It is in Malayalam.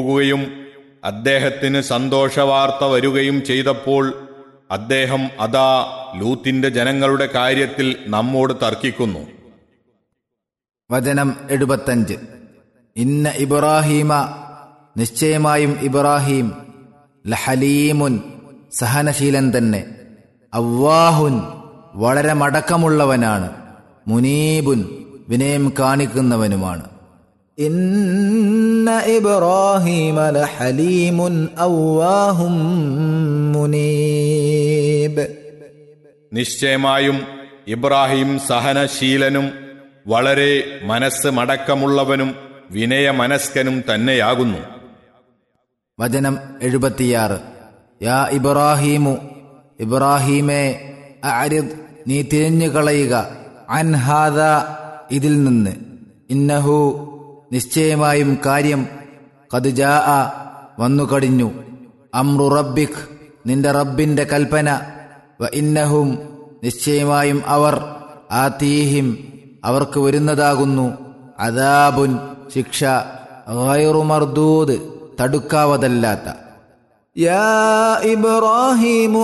പോകുകയും അദ്ദേഹത്തിന് സന്തോഷവാർത്ത വരുകയും ചെയ്തപ്പോൾ അദ്ദേഹം അതാ ലൂത്തിന്റെ ജനങ്ങളുടെ കാര്യത്തിൽ നമ്മോട് തർക്കിക്കുന്നു വചനം എഴുപത്തഞ്ച് ഇന്ന ഇബ്രാഹീമ നിശ്ചയമായും ഇബ്രാഹിം ലഹലീമുൻ സഹനശീലൻ തന്നെ അവ്വാഹുൻ വളരെ മടക്കമുള്ളവനാണ് മുനീബുൻ വിനയം കാണിക്കുന്നവനുമാണ് ഇന്ന ഇബ്രാഹീമ ലഹലീമുൻ അവ്വാഹും മുനീബ് നിശ്ചയമായും ഇബ്രാഹിം സഹനശീലനും വളരെ മനസ്സ് മടക്കമുള്ളവനും വിനയമനസ്കനും തന്നെയാകുന്നു വചനം എഴുപത്തിയാറ് യാ ഇബ്രാഹീമു ഇബ്രാഹീമേ അരിദ് നീ തിരിഞ്ഞു കളയുക അൻഹാദ ഇതിൽ നിന്ന് ഇന്നഹു നിശ്ചയമായും കാര്യം കതുജാ വന്നു കടിഞ്ഞു അമ്രു റബ്ബിഖ് നിന്റെ റബ്ബിന്റെ കൽപ്പന വ ഇന്നഹും നിശ്ചയമായും അവർ ആതീഹിം അവർക്ക് വരുന്നതാകുന്നു അദാബുൻ ശിക്ഷ ഗൈറു മർദൂദ് തടുക്കാവതല്ലാത്ത യാ ഇബ്രാഹിമു